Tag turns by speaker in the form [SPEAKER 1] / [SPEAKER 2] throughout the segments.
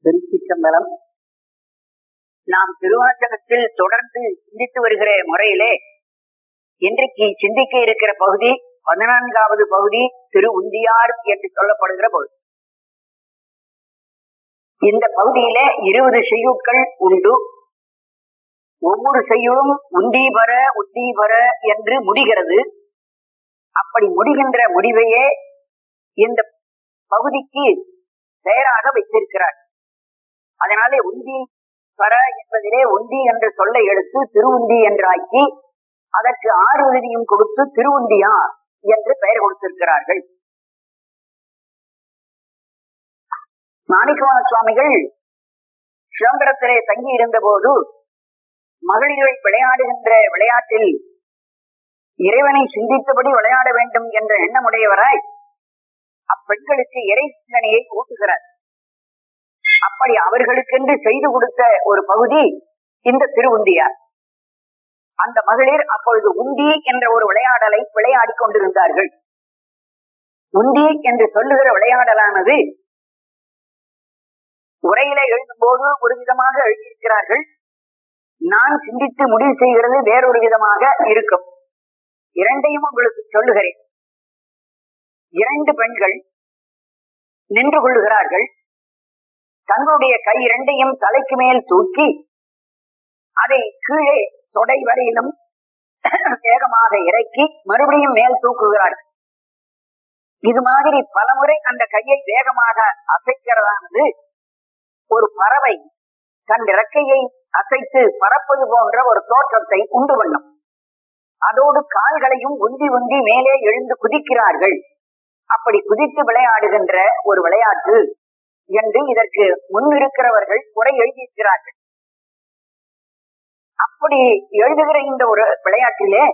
[SPEAKER 1] திருச்சிற்றம்பலம் நாம் திருவாசகத்தில் தொடர்ந்து சிந்தித்து வருகிற முறையிலே இன்றைக்கு சிந்திக்க இருக்கிற பகுதி பதினான்காவது பகுதி திரு உந்தியார் என்று சொல்லப்படுகிற பகுதி இந்த பகுதியில இருபது செய்யுட்கள் உண்டு ஒவ்வொரு செய்யுளும் உண்டீபர உண்டீபர என்று முடிகிறது அப்படி முடிகின்ற முடிவையே இந்த பகுதிக்கு பெயராக வைத்திருக்கிறார் அதனாலே உந்தி பர என்பதிலே உந்தி என்ற சொல்லை எடுத்து திருவுந்தி என்றாக்கி அதற்கு ஆறு உதவியும் கொடுத்து திருவுந்தியா என்று பெயர் கொடுத்திருக்கிறார்கள் மாணிக்கவான சுவாமிகள் சிதம்பரத்திலே தங்கி இருந்த போது மகளிர்கள் விளையாடுகின்ற விளையாட்டில் இறைவனை சிந்தித்தபடி விளையாட வேண்டும் என்ற எண்ணமுடையவராய் அப்பெண்களுக்கு இறை சிந்தனையை ஊட்டுகிறார் அப்படி அவர்களுக்கென்று செய்து கொடுத்த ஒரு பகுதி இந்த திருவுந்தியார் அந்த மகளிர் அப்பொழுது உந்தி என்ற ஒரு விளையாடலை விளையாடி கொண்டிருந்தார்கள் உந்தி என்று சொல்லுகிற விளையாடலானது உரையில எழுதும் போது ஒரு விதமாக எழுதியிருக்கிறார்கள் நான் சிந்தித்து முடிவு செய்கிறது வேறொரு விதமாக இருக்கும் இரண்டையும் உங்களுக்கு சொல்லுகிறேன் இரண்டு பெண்கள் நின்று கொள்ளுகிறார்கள் தங்களுடைய கை இரண்டையும் தலைக்கு மேல் தூக்கி அதை கீழே தொடை வரையிலும் வேகமாக இறக்கி மறுபடியும் மேல் தூக்குகிறார்கள் இது மாதிரி பலமுறை அந்த கையை வேகமாக அசைக்கிறதானது ஒரு பறவை தன் இறக்கையை அசைத்து பறப்பது போன்ற ஒரு தோற்றத்தை உண்டு பண்ணும் அதோடு கால்களையும் உந்தி உந்தி மேலே எழுந்து குதிக்கிறார்கள் அப்படி குதித்து விளையாடுகின்ற ஒரு விளையாட்டு என்று இதற்கு முன்னிருக்கிறவர்கள் குறை எழுதியிருக்கிறார்கள் அப்படி எழுதுகிற இந்த ஒரு விளையாட்டிலே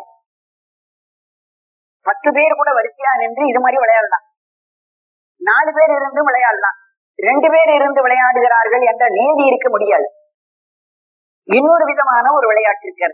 [SPEAKER 1] பத்து பேர் கூட வரிசையா நின்று இது மாதிரி விளையாடலாம் நாலு பேர் இருந்து விளையாடலாம் ரெண்டு பேர் இருந்து விளையாடுகிறார்கள் என்ற நீதி இருக்க முடியாது இன்னொரு விதமான ஒரு விளையாட்டு இருக்கிறது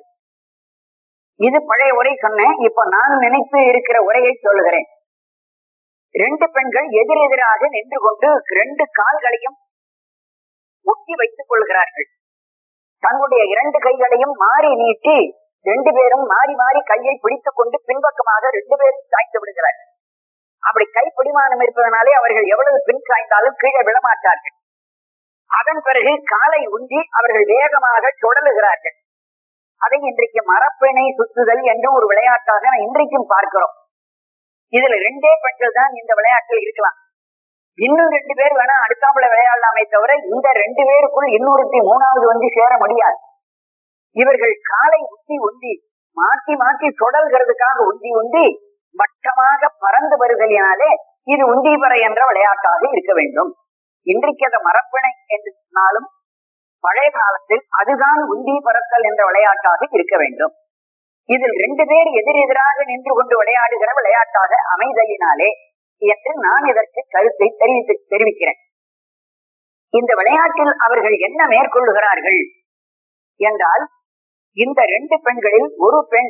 [SPEAKER 1] இது பழைய உரை சொன்னேன் இப்ப நான் நினைத்து இருக்கிற உரையை சொல்லுகிறேன் ரெண்டு பெண்கள் எதிரெதிராக நின்று கொண்டு ரெண்டு கால்களையும் ஒட்டி வைத்துக் கொள்கிறார்கள் தங்களுடைய இரண்டு கைகளையும் மாறி நீட்டி ரெண்டு பேரும் மாறி மாறி கையை பிடித்துக் கொண்டு பின்பக்கமாக ரெண்டு பேரும் சாய்த்து விடுகிறார்கள் அப்படி கை பிடிமானம் இருப்பதனாலே அவர்கள் எவ்வளவு பின் சாய்ந்தாலும் கீழே விழமாட்டார்கள் அதன் பிறகு காலை உந்தி அவர்கள் வேகமாக சுடலுகிறார்கள் அதை இன்றைக்கு மரப்பிணை சுத்துதல் என்று ஒரு விளையாட்டாக இன்றைக்கும் பார்க்கிறோம் இதுல ரெண்டே பெண்கள் தான் இந்த விளையாட்டில் இருக்கலாம் இன்னும் ரெண்டு பேர் வேணா அடுத்தாப்புல விளையாடலாமே தவிர இந்த ரெண்டு பேருக்குள் இன்னொருத்தி மூணாவது வந்து சேர முடியாது இவர்கள் காலை உந்தி உந்தி மாற்றி மாற்றி சுடல்கிறதுக்காக உந்தி உந்தி வட்டமாக பறந்து வருதலினாலே இது உந்தீபர என்ற விளையாட்டாக இருக்க வேண்டும் இன்றைக்கு அதை மரப்பிணை என்று சொன்னாலும் பழைய காலத்தில் அதுதான் உந்தி பறத்தல் என்ற விளையாட்டாக இருக்க வேண்டும் இதில் ரெண்டு பேர் எதிரெதிராக நின்று கொண்டு விளையாடுகிற விளையாட்டாக அமைதலினாலே என்று நான் இதற்கு கருத்தை தெரிவித்து தெரிவிக்கிறேன் இந்த விளையாட்டில் அவர்கள் என்ன மேற்கொள்ளுகிறார்கள் என்றால் இந்த ரெண்டு பெண்களில் ஒரு பெண்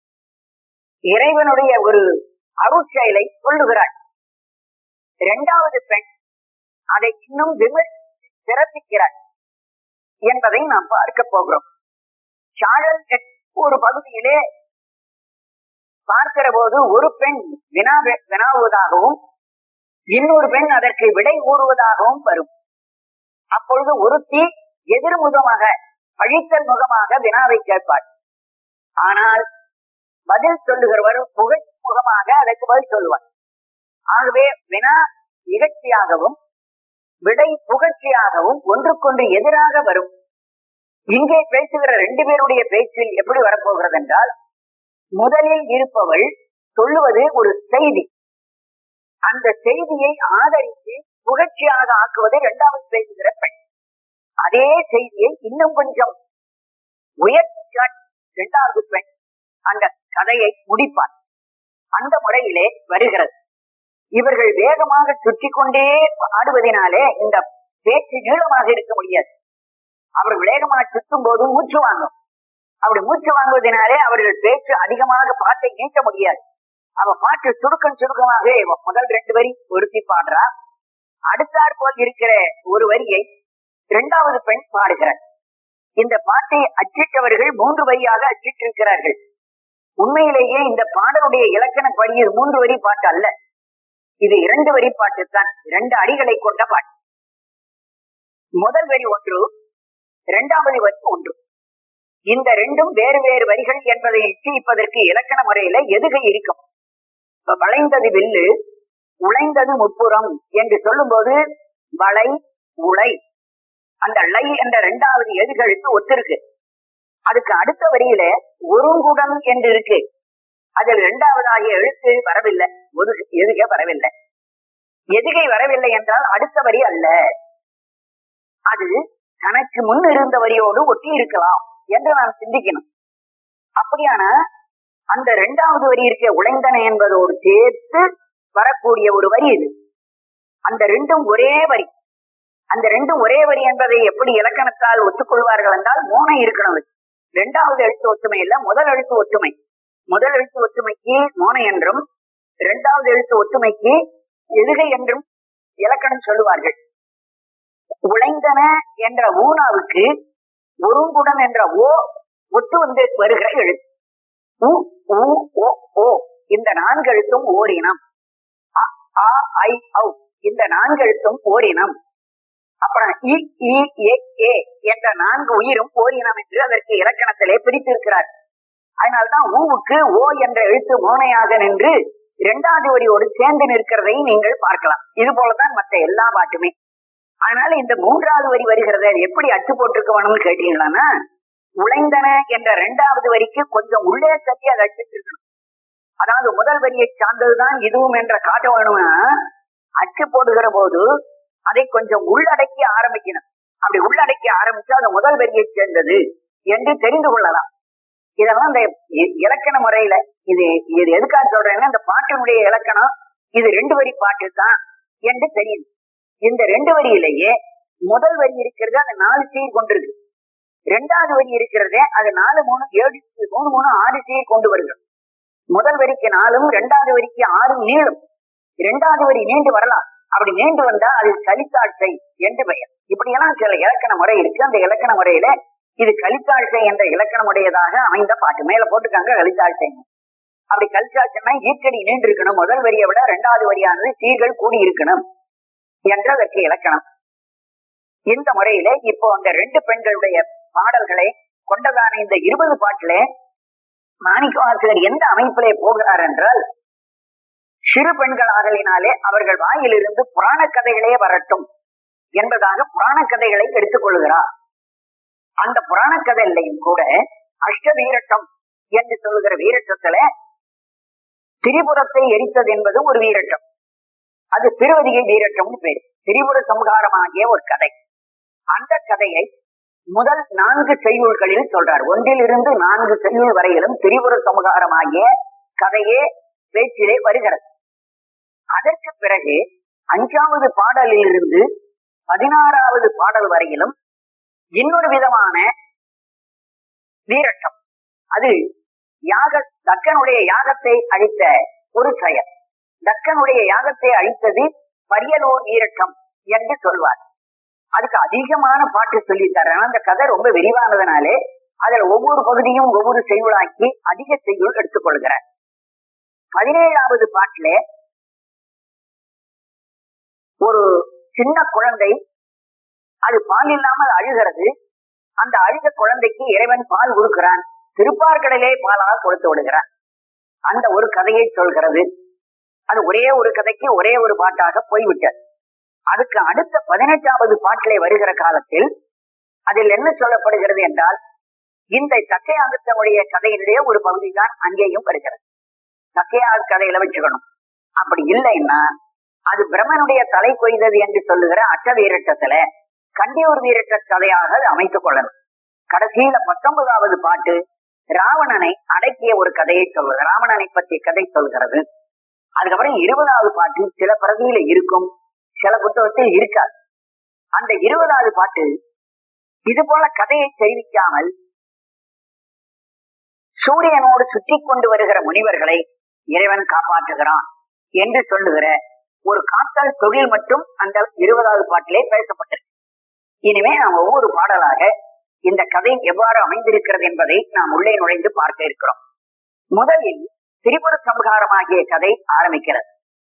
[SPEAKER 1] இறைவனுடைய ஒரு அருட்செயலை சொல்லுகிறாள் இரண்டாவது பெண் அதை இன்னும் விமர் சிறப்பிக்கிறாள் என்பதை நாம் பார்க்க போகிறோம் சாழல் ஒரு பகுதியிலே பார்க்கிற போது ஒரு பெண் வினா வினாவுவதாகவும் இன்னொரு பெண் அதற்கு விடை கூறுவதாகவும் வரும் அப்பொழுது ஒருத்தி எதிர்முகமாக பழித்தல் முகமாக வினாவை கேட்பாள் ஆனால் பதில் சொல்லுகிறவர் புகழ் முகமாக அதற்கு பதில் சொல்லுவார் ஆகவே வினா நிகழ்ச்சியாகவும் விடை புகழ்ச்சியாகவும் ஒன்றுக்கொன்று எதிராக வரும் இங்கே பேசுகிற ரெண்டு பேருடைய பேச்சில் எப்படி வரப்போகிறது என்றால் முதலில் இருப்பவள் சொல்லுவது ஒரு செய்தி அந்த செய்தியை ஆதரித்து புகழ்ச்சியாக ஆக்குவது இரண்டாவது பேசுகிற பெண் அதே செய்தியை இன்னும் கொஞ்சம் உயர்த்தி இரண்டாவது பெண் அந்த கதையை முடிப்பார் அந்த முறையிலே வருகிறது இவர்கள் வேகமாக சுற்றி கொண்டே ஆடுவதனாலே இந்த பேச்சு நீளமாக இருக்க முடியாது அவர் வேகமாக சுற்றும் போது மூச்சு வாங்கும் அப்படி மூச்சு வாங்குவதனாலே அவர்கள் பேச்சு அதிகமாக பாட்டை நீட்ட முடியாது அவ பாட்டு சுருக்கம் சுருக்கமாக முதல் ரெண்டு வரி ஒருத்தி பாடுறா அடுத்தாற் போல் இருக்கிற ஒரு வரியை இரண்டாவது பெண் பாடுகிறார் இந்த பாட்டை அச்சிட்டவர்கள் மூன்று வரியாக அச்சிட்டிருக்கிறார்கள் உண்மையிலேயே இந்த பாடலுடைய இலக்கணப்படி இது மூன்று வரி பாட்டு அல்ல இது இரண்டு வரி பாட்டு தான் இரண்டு அடிகளை கொண்ட பாட்டு முதல் வரி ஒன்று இரண்டாவது வரி ஒன்று இந்த ரெண்டும் வேறு வேறு வரிகள் என்பதை நிச்சயிப்பதற்கு இலக்கண முறையில எதுகை இருக்கும் இப்ப வளைந்தது வில்லு உழைந்தது முப்புறம் என்று சொல்லும்போது வளை உலை அந்த லை என்ற இரண்டாவது எதுகளுக்கு ஒத்திருக்கு அதுக்கு அடுத்த வரியில ஒருங்குடன் என்று இருக்கு அதில் இரண்டாவதாகிய எழுத்து வரவில்லை ஒதுகு- எதுகை வரவில்லை எதுகை வரவில்லை என்றால் அடுத்த வரி அல்ல அது தனக்கு முன் இருந்த வரியோடு ஒட்டி இருக்கலாம் என்று நாம் சிந்திக்கணும் அப்படியானா அந்த இரண்டாவது வரி இருக்க உழைந்தன என்பதோடு சேர்த்து வரக்கூடிய ஒரு வரி இது அந்த ரெண்டும் ஒரே வரி அந்த ரெண்டும் ஒரே வரி என்பதை எப்படி இலக்கணத்தால் ஒத்துக்கொள்வார்கள் என்றால் மோனை இருக்கணும் அதுக்கு. இரண்டாவது எழுத்து ஒற்றுமை இல்ல முதல் எழுத்து ஒற்றுமை முதல் எழுத்து ஒற்றுமைக்கு மோனை என்றும் இரண்டாவது எழுத்து ஒற்றுமைக்கு எதுகை என்றும் இலக்கணம் சொல்லுவார்கள் உழைந்தன என்ற ஊனாவுக்கு ஒருங்குடன் என்ற ஓ ஒத்து வந்து வருகிற எழுத்து உ, உ, ஓ, ஓ இந்த நான்கு எழுத்தும் ஓரினம் அ, ஆ, ஐ, ஔ இந்த நான்கு எழுத்தும் ஓரினம் அப்புறம் இ, இ, எ, ஏ என்ற நான்கு உயிரும் ஓரினம் என்று அதற்கு இலக்கணத்திலே பிரித்திருக்கிறார் அதனால்தான் ஊவுக்கு ஓ என்ற எழுத்து மோனையாக நின்று இரண்டாவது வரியோடு சேர்ந்து நிற்கிறதை நீங்கள் பார்க்கலாம் இது போலதான் மற்ற எல்லா பாட்டுமே அதனால இந்த மூன்றாவது வரி வருகிறது அது எப்படி அச்சு போட்டிருக்க வேணும்னு கேட்டீங்களான்னா உழைந்தன என்ற இரண்டாவது வரிக்கு கொஞ்சம் உள்ளே தள்ளி அதை அச்சிட்டு அதாவது முதல் வரியை சார்ந்ததுதான் இதுவும் என்ற காட்ட வேணும்னா அச்சு போடுகிற போது அதை கொஞ்சம் உள்ளடக்கி ஆரம்பிக்கணும் அப்படி உள்ளடக்கி ஆரம்பிச்சா அது முதல் வரியை சேர்ந்தது என்று தெரிந்து கொள்ளலாம் இதெல்லாம் இந்த இ- இலக்கண முறையில இது இது எதுக்காக சொல்றேன்னா இந்த பாட்டினுடைய இலக்கணம் இது ரெண்டு வரி பாட்டு தான் என்று தெரியும் இந்த ரெண்டு வரியிலேயே முதல் வரி இருக்கிறது அது நாலு சீர் கொண்டிருக்கு ரெண்டாவது வரி இருக்கிறதே அது நாலு மூணு ஏழு மூணு மூணு ஆறு சீர் கொண்டு வருகிறது முதல் வரிக்கு நாலும் இரண்டாவது வரிக்கு ஆறும் நீளும் இரண்டாவது வரி நீண்டு வரலாம் அப்படி நீண்டு வந்தா அது கலித்தாட்சை என்று பெயர் இப்படியெல்லாம் சில இலக்கண முறை இருக்கு அந்த இலக்கண முறையில இது கலித்தாட்சை என்ற இலக்கணமுடையதாக அமைந்த பாட்டு மேல போட்டுக்காங்க கலித்தாட்சை அப்படி கலித்தாட்சைனா ஈக்கடி நீண்டு இருக்கணும் முதல் வரியை விட இரண்டாவது வரியானது சீர்கள் கூடி இருக்கணும் என்ற அதற்கு இலக்கணம் இந்த முறையில இப்போ அந்த ரெண்டு பெண்களுடைய பாடல்களை கொண்டதான இந்த இருபது பாட்டிலே மாணிக்கவாசகர் எந்த அமைப்பிலே போகிறார் என்றால் சிறு பெண்களாகலினாலே அவர்கள் வாயிலிருந்து புராண கதைகளே வரட்டும் என்பதாக புராண கதைகளை எடுத்துக் கொள்கிறார் அந்த புராண கதையிலையும் கூட அஷ்ட வீரட்டம் என்று சொல்லுகிற வீரட்டத்துல திரிபுரத்தை எரித்தது என்பது ஒரு வீரட்டம் அது திருவதிகை வீரட்டம்னு பேரு திரிபுர சம்ஹாரமாகிய ஒரு கதை அந்த கதையை முதல் நான்கு செய்யுள்களில் சொல்றார் ஒன்றிலிருந்து நான்கு செய்யுள் வரையிலும் திரிபுர சமுகாரமாகிய கதையே பேச்சிலே வருகிறது அதற்கு பிறகு அஞ்சாவது பாடலில் இருந்து பதினாறாவது பாடல் வரையிலும் இன்னொரு விதமான வீரட்டம் அது யாக தக்கனுடைய யாகத்தை அழித்த ஒரு செயல் தக்கனுடைய யாகத்தை அழித்தது பரியலூர் வீரட்டம் என்று சொல்வார் அதுக்கு அதிகமான பாட்டு சொல்லி தரேன் அந்த கதை ரொம்ப விரிவானதுனாலே அதுல ஒவ்வொரு பகுதியும் ஒவ்வொரு செய்யுளாக்கி அதிக செய்யுள் எடுத்துக்கொள்கிறார் பதினேழாவது பாட்டில ஒரு சின்ன குழந்தை அது பால் இல்லாமல் அழுகிறது அந்த அழுத குழந்தைக்கு இறைவன் பால் கொடுக்கிறான் திருப்பார்கடலே பாலாக கொடுத்து விடுகிறான் அந்த ஒரு கதையை சொல்கிறது அது ஒரே ஒரு கதைக்கு ஒரே ஒரு பாட்டாக போய்விட்டது அதுக்கு அடுத்த பதினெட்டாவது பாட்டிலே வருகிற காலத்தில் அதில் என்ன சொல்லப்படுகிறது என்றால் இந்த தக்கையாகத்தமுடைய கதையினுடைய ஒரு பகுதி தான் அங்கேயும் வருகிறது தக்கையாக கதையில வச்சுக்கணும் அப்படி இல்லைன்னா அது பிரம்மனுடைய தலை கொய்தது என்று சொல்லுகிற அட்ட வீரட்டத்துல கண்டியூர் வீரட்ட கதையாக அது அமைத்துக் கொள்ளணும் கடைசியில பத்தொன்பதாவது பாட்டு ராவணனை அடக்கிய ஒரு கதையை சொல்வது ராவணனை பற்றிய கதை சொல்கிறது அதுக்கப்புறம் இருபதாவது பாட்டு சில பிரதியில இருக்கும் சில புத்தகத்தில் இருக்காது அந்த இருபதாவது பாட்டு இது போல கதையை தெரிவிக்காமல் சூரியனோடு சுற்றி கொண்டு வருகிற முனிவர்களை இறைவன் காப்பாற்றுகிறான் என்று சொல்லுகிற ஒரு காத்தல் தொழில் மட்டும் அந்த இருபதாவது பாட்டிலே பேசப்பட்டிருக்கு இனிமே நாம் ஒவ்வொரு பாடலாக இந்த கதை எவ்வாறு அமைந்திருக்கிறது என்பதை நாம் உள்ளே நுழைந்து பார்க்க இருக்கிறோம் முதலில் திரிபுர சம்ஹாரமாகிய கதை ஆரம்பிக்கிறது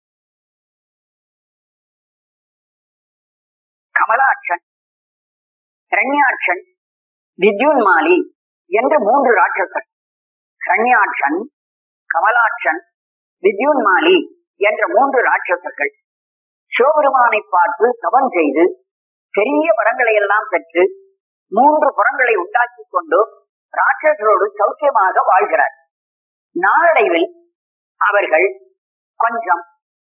[SPEAKER 1] கமலாட்சன் ரண்யாட்சன் வித்யுன்மாலி என்று மூன்று ராட்சசர் ரண்யாட்சன் கமலாட்சன் வித்யுன்மாலி என்ற மூன்று ராட்சசர்கள் சிவபெருமானை பார்த்து தவம் செய்து பெரிய வரங்களை எல்லாம் பெற்று மூன்று புறங்களை உண்டாக்கி கொண்டு ராட்சசரோடு சௌக்கியமாக வாழ்கிறார் நாளடைவில் அவர்கள் கொஞ்சம்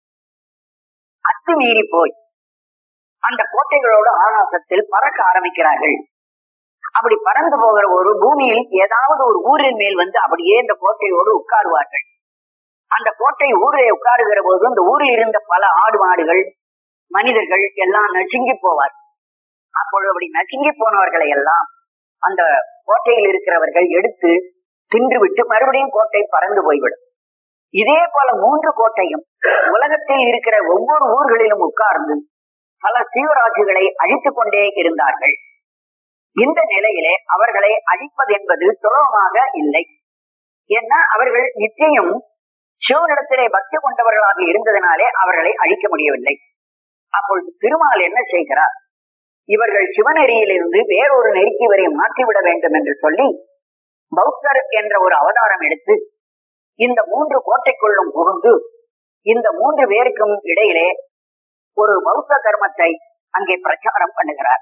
[SPEAKER 1] அத்துமீறி போய் அந்த கோட்டைகளோடு ஆகாசத்தில் பறக்க ஆரம்பிக்கிறார்கள் அப்படி பறந்து போகிற ஒரு பூமியில் ஏதாவது ஒரு ஊரின் மேல் வந்து அப்படியே இந்த கோட்டையோடு உட்காருவார்கள் அந்த கோட்டை ஊரில் உட்காருகிற போது அந்த ஊரில் இருந்த பல ஆடு மாடுகள் மனிதர்கள் எல்லாம் நசுங்கி போவார் அப்பொழுது அப்படி நசுங்கி போனவர்களை எல்லாம் அந்த கோட்டையில் இருக்கிறவர்கள் எடுத்து தின்று விட்டு மறுபடியும் கோட்டை பறந்து போய்விடும் இதே போல மூன்று கோட்டையும் உலகத்தில் இருக்கிற ஒவ்வொரு ஊர்களிலும் உட்கார்ந்து பல தீவராசிகளை அழித்துக் கொண்டே இருந்தார்கள் இந்த நிலையிலே அவர்களை அழிப்பது என்பது சுலபமாக இல்லை ஏன்னா அவர்கள் நிச்சயம் சிவனிடத்திலே பக்தி கொண்டவர்களாக இருந்ததினாலே அவர்களை அழிக்க முடியவில்லை அப்பொழுது திருமால் என்ன செய்கிறார் இவர்கள் சிவநெறியிலிருந்து வேறொரு நெருக்கி வரை மாற்றிவிட வேண்டும் என்று சொல்லி பௌத்தர் என்ற ஒரு அவதாரம் எடுத்து இந்த மூன்று கோட்டைக்குள்ளும் புகுந்து இந்த மூன்று பேருக்கும் இடையிலே ஒரு பௌத்த கர்மத்தை அங்கே பிரச்சாரம் பண்ணுகிறார்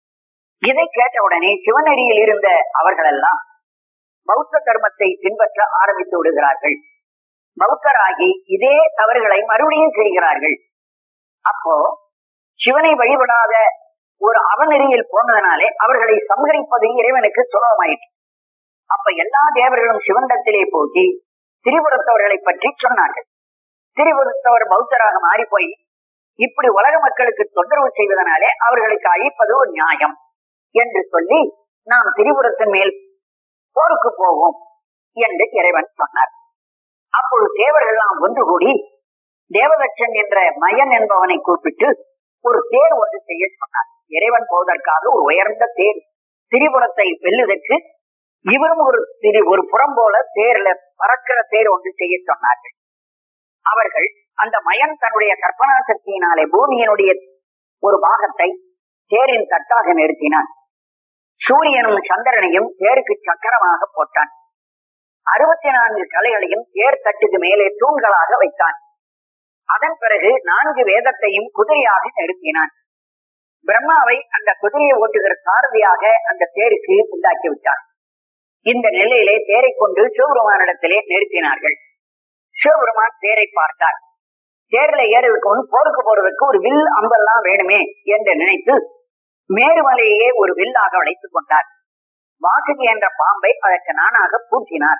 [SPEAKER 1] இதை கேட்டவுடனே சிவநெறியில் இருந்த அவர்களெல்லாம் பௌத்த கர்மத்தை பின்பற்ற ஆரம்பித்து விடுகிறார்கள் பௌத்தராகி இதே தவறுகளை மறுபடியும் செய்கிறார்கள் அப்போ சிவனை வழிபடாத ஒரு அவநெறியில் போனதனாலே அவர்களை சம்ஹரிப்பது இறைவனுக்கு சுலபமாயிற்று அப்ப எல்லா தேவர்களும் சிவனிடத்திலே போகி திரிபுரத்தவர்களை பற்றி சொன்னார்கள் திரிபுரத்தவர் பௌத்தராக மாறி போய் இப்படி உலக மக்களுக்கு தொந்தரவு செய்வதனாலே அவர்களுக்கு அழிப்பது ஒரு நியாயம் என்று சொல்லி நாம் திரிபுரத்தின் மேல் போருக்கு போவோம் என்று இறைவன் சொன்னார் அப்பொழுது தேவர்கள்லாம் ஒன்று கூடி தேவதட்சன் என்ற மயன் என்பவனை கூப்பிட்டு ஒரு தேர் ஒன்று செய்ய சொன்னார் இறைவன் போவதற்காக ஒரு உயர்ந்த தேர் திரிபுரத்தை வெல்லுவதற்கு இவரும் ஒரு திரு ஒரு புறம் போல தேர்ல பறக்கிற தேர் ஒன்று செய்ய சொன்னார்கள் அவர்கள் அந்த மயன் தன்னுடைய கற்பனா சக்தியினாலே பூமியினுடைய ஒரு பாகத்தை தேரின் தட்டாக நிறுத்தினான் சூரியனும் சந்திரனையும் தேருக்கு சக்கரமாக போட்டான் அறுபத்தி நான்கு கலைகளையும் தேர் தட்டுக்கு மேலே தூண்களாக வைத்தான் அதன் பிறகு நான்கு வேதத்தையும் குதிரையாக நிறுத்தினான் பிரம்மாவை அந்த குதிரையை ஓட்டுகிற சாரதியாக அந்த தேருக்கு உண்டாக்கி விட்டார் இந்த நிலையிலே தேரை கொண்டு சிவபெருமானிடத்திலே நிறுத்தினார்கள் சிவபெருமான் தேரை பார்த்தார் தேர்ல ஏறுவதற்கு முன் போருக்கு போறதுக்கு ஒரு வில் அம்பெல்லாம் வேணுமே என்று நினைத்து மேருமலையே ஒரு வில்லாக அழைத்துக் கொண்டார் வாசுகி என்ற பாம்பை அதற்கு நானாக பூட்டினார்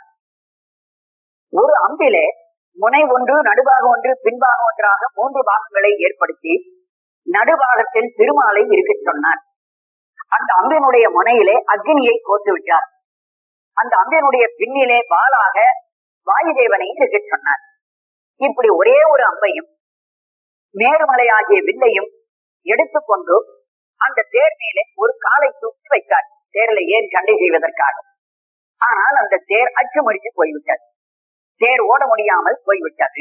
[SPEAKER 1] ஒரு அம்பிலே முனை ஒன்று நடுபாகம் ஒன்று பின்பாகம் ஒன்றாக மூன்று பாகங்களை ஏற்படுத்தி நடுபாகத்தில் திருமாலை இருக்க சொன்னார் அந்த அம்பினுடைய முனையிலே அக்னியை கோத்து விட்டார் அந்த அம்பினுடைய பின்னிலே வாளாக வாயுதேவனை இருக்க சொன்னார் இப்படி ஒரே ஒரு அம்பையும் மேருமலை ஆகிய வில்லையும் எடுத்துக்கொண்டு அந்த தேர் மேலே ஒரு காலை தூக்கி வைத்தார் தேர்ல ஏறி சண்டை செய்வதற்காக ஆனால் அந்த தேர் அச்சு முடிச்சு போய்விட்டது தேர் ஓட முடியாமல் போய்விட்டது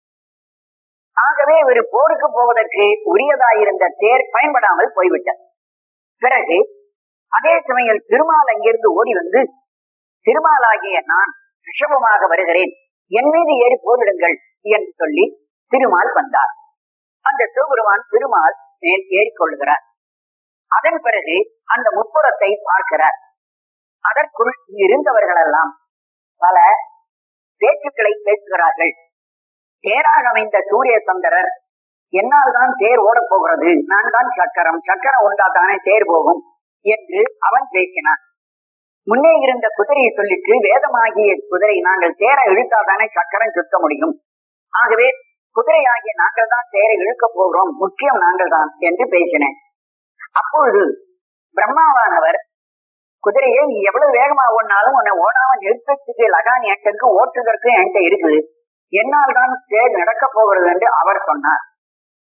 [SPEAKER 1] ஆகவே ஒரு போருக்கு போவதற்கு உரியதாயிருந்த தேர் பயன்படாமல் போய்விட்டது பிறகு அதே சமயம் திருமால் அங்கிருந்து ஓடி வந்து திருமாலாகிய நான் ரிஷபமாக வருகிறேன் என் மீது ஏறி போரிடுங்கள் என்று சொல்லி திருமால் வந்தார் அந்த சிவபெருமான் திருமால் மேல் ஏறிக்கொள்கிறார் அதன் பிறகு அந்த முப்புறத்தை பார்க்கிறார் அதற்குள் இருந்தவர்கள் எல்லாம் பல பேச்சுக்களை பேசுகிறார்கள் தேராக அமைந்த சூரிய சந்திரர் என்னால் தான் தேர் ஓடப் போகிறது நான் தான் சக்கரம் சக்கரம் உண்டா தானே தேர் போகும் என்று அவன் பேசினான் முன்னே இருந்த குதிரையை சொல்லிட்டு வேதமாகிய குதிரை நாங்கள் தேரை இழுத்தாதானே சக்கரம் சுத்த முடியும் ஆகவே குதிரையாகிய நாங்கள் தான் தேரை இழுக்க போகிறோம் முக்கியம் நாங்கள் தான் என்று பேசினேன் அப்பொழுது பிரம்மாவானவர் குதிரையை நீ எவ்வளவு வேகமா ஓடினாலும் உன்னை ஓடாம நிறுத்தத்துக்கு லகான் என்கிட்ட ஓட்டுதற்கு என்கிட்ட இருக்குது என்னால் தான் தேர் நடக்க போகிறது என்று அவர் சொன்னார்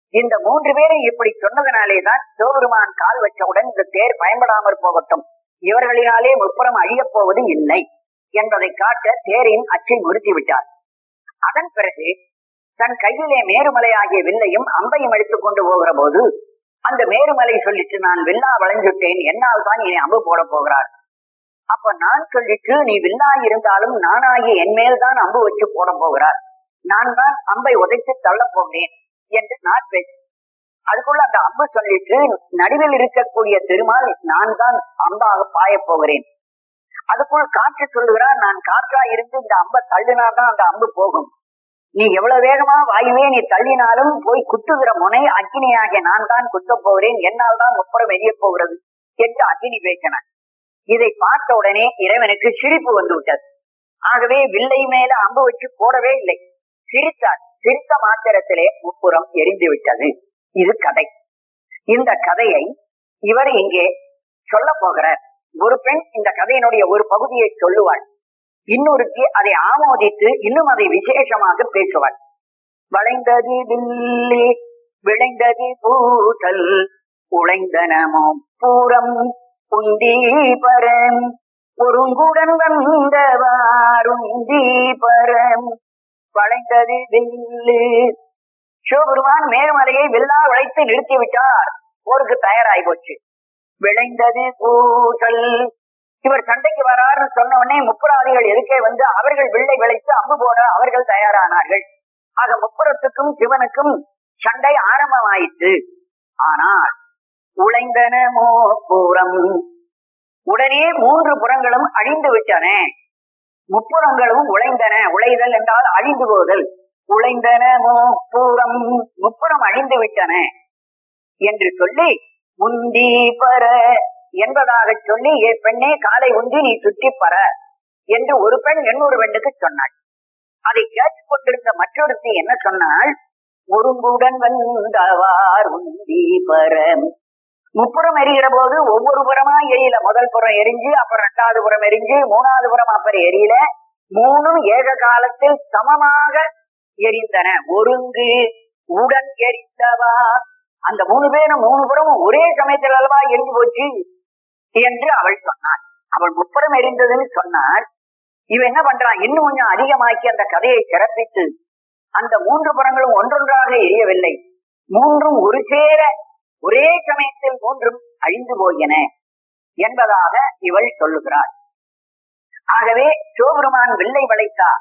[SPEAKER 1] இந்த மூன்று பேரும் இப்படி சொன்னதனாலேதான் சிவபெருமான் கால் வச்சவுடன் இந்த தேர் பயன்படாமற் போகட்டும் இவர்களினாலே முப்புறம் அழியப் போவது இல்லை என்பதை காட்ட தேரின் அச்சை நிறுத்தி விட்டார் அதன் பிறகு தன் கையிலே மேருமலை ஆகிய வில்லையும் அம்பையும் எடுத்துக் கொண்டு போகிற போது அந்த மேருமலை சொல்லிட்டு நான் வில்லா வளைஞ்சுட்டேன் என்னால் தான் இனி அம்பு போட போகிறார் அப்ப நான் சொல்லிட்டு நீ வில்லா இருந்தாலும் நானாகி என் மேல் தான் அம்பு வச்சு போட போகிறார் நான் தான் அம்பை உதைத்து தள்ள போகிறேன் என்று நான் பேச அதுக்குள்ள அந்த அம்பு சொல்லிட்டு நடுவில் இருக்கக்கூடிய திருமால் நான் தான் அம்பாக பாய போகிறேன் அதுக்குள் காற்று சொல்லுகிறார் நான் காற்றா இருந்து இந்த அம்பை தள்ளினாதான் அந்த அம்பு போகும் நீ எவ்வளவு வேகமா வாயுவே நீ தள்ளினாலும் போய் குத்துகிற முனை அக்னியாக நான் தான் குத்த போகிறேன் என்னால் தான் முப்புறம் எரிய போகிறது என்று அக்னி பேசினான் இதை பார்த்த உடனே இறைவனுக்கு சிரிப்பு வந்து விட்டது ஆகவே வில்லை மேல அம்பு வச்சு போடவே இல்லை சிரித்தார் சிரித்த மாத்திரத்திலே முப்புறம் எரிந்து விட்டது இது கதை இந்த கதையை இவர் இங்கே சொல்ல போகிறார் ஒரு பெண் இந்த கதையினுடைய ஒரு பகுதியை சொல்லுவாள் இன்னொருத்தி அதை ஆமோதித்து இன்னும் அதை விசேஷமாக பேசுவாள் வளைந்தது வில்லி விளைந்தது பூசல் உழைந்தனமோ பூரம் உந்தீபரம் ஒருங்குடன் வந்தவாருந்தி பரம் வளைந்தது வில்லு சிவபெருமான் மேருமலையை வில்லா உழைத்து நிறுத்தி விட்டார் போருக்கு தயாராகி போச்சு விளைந்தது பூசல் இவர் சண்டைக்கு வராருன்னு சொன்ன உடனே முப்புராதிகள் எதுக்கே வந்து அவர்கள் வில்லை விளைத்து அம்பு போட அவர்கள் தயாரானார்கள் ஆக முப்புறத்துக்கும் சிவனுக்கும் சண்டை ஆரம்பமாயிற்று ஆனால் உழைந்தன மோபுறம் உடனே மூன்று புறங்களும் அழிந்து விட்டன முப்புறங்களும் உழைந்தன உழைதல் என்றால் அழிந்து போதல் உழைந்தன மோபுறம் முப்புறம் அழிந்து விட்டன என்று சொல்லி முந்தி பர என்பதாக சொல்லி ஏ பெண்ணே காலை உந்தி நீ சுற்றி பர என்று ஒரு பெண் இன்னொரு பெண்ணுக்கு சொன்னாள் அதை கேட்டுக் கொண்டிருந்த மற்றொருத்தி என்ன சொன்னால் ஒருங்குடன் வந்தவார் உந்தி பர முப்புறம் எரிகிற போது ஒவ்வொரு புறமா எரியல முதல் புறம் எரிஞ்சு அப்புறம் ரெண்டாவது புறம் எரிஞ்சு மூணாவது புறம் அப்புறம் எரியல மூணும் ஏக காலத்தில் சமமாக எரிந்தன ஒருங்கு உடன் எரிந்தவா அந்த மூணு பேரும் மூணு புறமும் ஒரே சமயத்தில் அல்லவா எரிஞ்சு போச்சு என்று அவள் சொன்னாள் அவள் முப்புறம் எரிந்ததுன்னு சொன்னாள் இவ என்ன பண்றான் இன்னும் கொஞ்சம் அதிகமாக்கி அந்த கதையை சிறப்பித்து அந்த மூன்று புறங்களும் ஒன்றொன்றாக எரியவில்லை மூன்றும் ஒரு சேர ஒரே சமயத்தில் மூன்றும் அழிந்து போயின என்பதாக இவள் சொல்லுகிறாள் ஆகவே சிவபெருமான் வில்லை வளைத்தார்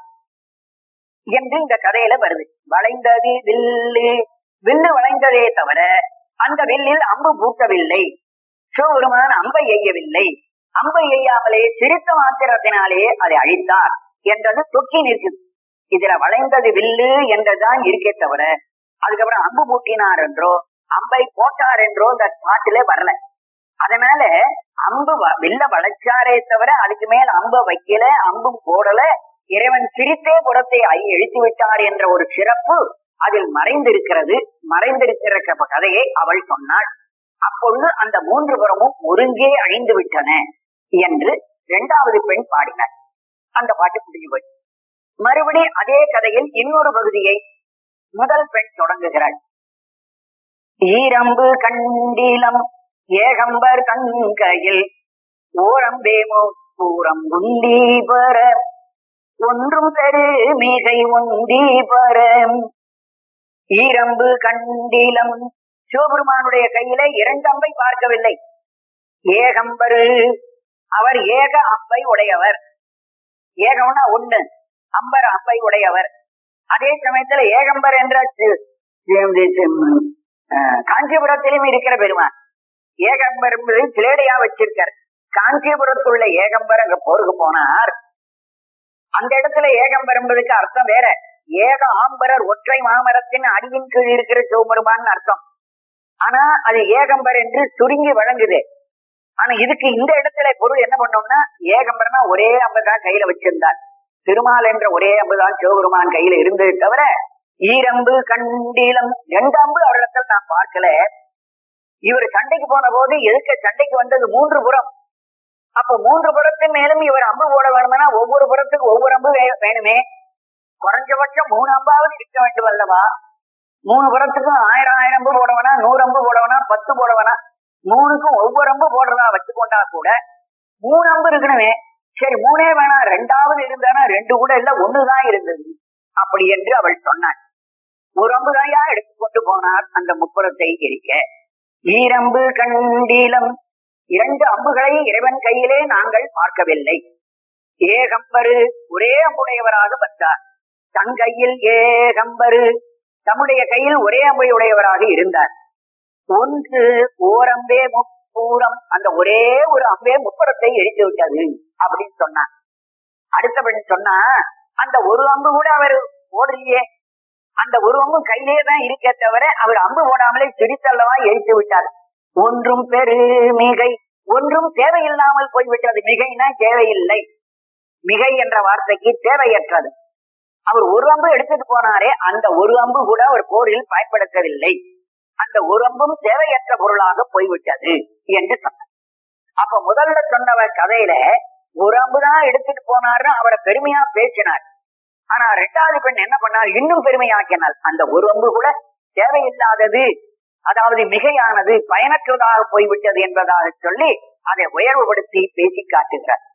[SPEAKER 1] என்று இந்த கதையில வருது வளைந்தது வில்லு வில்லு வளைந்ததே தவிர அந்த வில்லில் அம்பு பூட்டவில்லை சிவபெருமான் அம்பை எய்யவில்லை அம்பை எய்யாமலே சிரித்த மாத்திரத்தினாலே அதை அழித்தார் என்றது தொக்கி நிற்குது இதுல வளைந்தது வில்லு என்றுதான் இருக்கே தவிர அதுக்கப்புறம் அம்பு பூட்டினார் என்றோ அம்பை போட்டார் என்றோ இந்த பாட்டிலே வரல அதனால அம்பு வ- வில்ல வளைச்சாரே தவிர அதுக்கு மேல் அம்ப வைக்கல அம்பும் போடல இறைவன் சிரித்தே புறத்தை ஐ- இழுத்து விட்டார் என்ற ஒரு சிறப்பு அதில் மறைந்திருக்கிறது மறைந்திருக்கிற க- கதையை அவள் சொன்னாள் அப்பொழுது அந்த மூன்று புறமும் ஒருங்கே அழிந்து விட்டன என்று இரண்டாவது பெண் பாடினார் அந்த பாட்டு முடிஞ்சு போய் மறுபடி அதே கதையில் இன்னொரு பகுதியை முதல் பெண் தொடங்குகிறாள் ஈரம்பு கண்டிலம் ஏகம்பர் கண்கையில் ஓரம்பேமோ பூரம் உந்தி பெற ஒன்றும் பெரு மிகை உந்தி பெற ஈரம்பு கண்டிலம் சிவபெருமானுடைய கையில இரண்டு அம்பை பார்க்கவில்லை ஏகம்பரு அவர் ஏக அம்பை உடையவர் ஏகம்னா ஒண்ணு அம்பர் அம்பை உடையவர் அதே சமயத்துல ஏகம்பர் என்ற சி- சி- சி- அஹ், காஞ்சிபுரத்திலும் இருக்கிற பெருமான் ஏகம்பர் என்பது சிலேடையா வச்சிருக்கார் காஞ்சிபுரத்துள்ள ஏகம்பர் அங்க போருக்கு போனார் அந்த இடத்துல ஏகம்பர் என்பதுக்கு அர்த்தம் வேற ஏக ஆம்பரர் ஒற்றை மாமரத்தின் அடியின் கீழ் இருக்கிற சிவபெருமான் அர்த்தம் ஆனா அது ஏகம்பர் என்று சுருங்கி வழங்குது ஆனா இதுக்கு இந்த இடத்துல பொருள் என்ன பண்ணோம்னா ஏகம்பர்னா ஒரே அம்புதான் கையில வச்சிருந்தார் திருமால் என்ற ஒரே அம்புதான் சிவபெருமான் கையில இருந்தது தவிர ஈரம்பு கண்டீலம் ரெண்டு அம்பு அவரிடத்தில் நான் பார்க்கல இவர் சண்டைக்கு போன போது எதுக்க சண்டைக்கு வந்தது மூன்று புறம் அப்ப மூன்று புறத்தின் மேலும் இவர் அம்பு போட வேணும்னா ஒவ்வொரு புறத்துக்கு ஒவ்வொரு அம்பு வே- வேணுமே குறைஞ்சபட்சம் மூணு அம்பாவது இருக்க வேண்டும் அல்லவா மூணு புறத்துக்கும் ஆயிரம் ஆயிரம் அம்பு போடவனா நூறு அம்பு போடவனா பத்து போடவனா மூணுக்கும் ஒவ்வொரு அம்பு போடுறதா வச்சுக்கொண்டா கூட மூணு அம்பு இருக்கணுமே சரி மூணே வேணாம் ரெண்டாவது இருந்தானா ரெண்டு கூட இல்ல ஒண்ணுதான் இருந்தது அப்படி என்று அவள் சொன்னாள் ஒரு அம்புதாயா எடுத்துக்கொண்டு போனார் அந்த முப்புறத்தை எரிக்க ஈரம்பு கண்டீலம் இரண்டு அம்புகளை இறைவன் கையிலே நாங்கள் பார்க்கவில்லை ஏகம்பரு ஒரே அம்புடையவராக வந்தார் தன் கையில் ஏகம்பரு தம்முடைய கையில் ஒரே அம்பையுடையவராக இருந்தார் ஒன்று ஓரம்பே முப்பூரம் அந்த ஒரே ஒரு அம்பே முப்புறத்தை எரித்து விட்டது அப்படின்னு சொன்னார் அடுத்தபடி சொன்னா அந்த ஒரு அம்பு கூட அவர் ஓடலையே அந்த ஒரு அம்பு கையிலே தான் இருக்கே தவிர அவர் அம்பு போடாமலே சிரித்தல்லவா எரித்து விட்டார் ஒன்றும் பெரு மிகை ஒன்றும் தேவையில்லாமல் போய்விட்டது மிகைனா தேவையில்லை மிகை என்ற வார்த்தைக்கு தேவையற்றது அவர் ஒரு அம்பு எடுத்துட்டு போனாரே அந்த ஒரு அம்பு கூட அவர் போரில் பயன்படுத்தவில்லை அந்த ஒரு அம்பும் தேவையற்ற பொருளாக போய்விட்டது என்று சொன்னார் அப்ப முதல்ல சொன்னவ கதையில ஒரு அம்பு தான் எடுத்துட்டு போனார்னு அவரை பெருமையா பேசினார் ஆனா ரெண்டாவது பெண் என்ன பண்ணார் இன்னும் பெருமையாக்கினார் அந்த ஒரு அம்பு கூட தேவையில்லாதது அதாவது மிகையானது பயனற்றதாக போய்விட்டது என்பதாக சொல்லி அதை உயர்வுபடுத்தி பேசி காட்டுகிறார்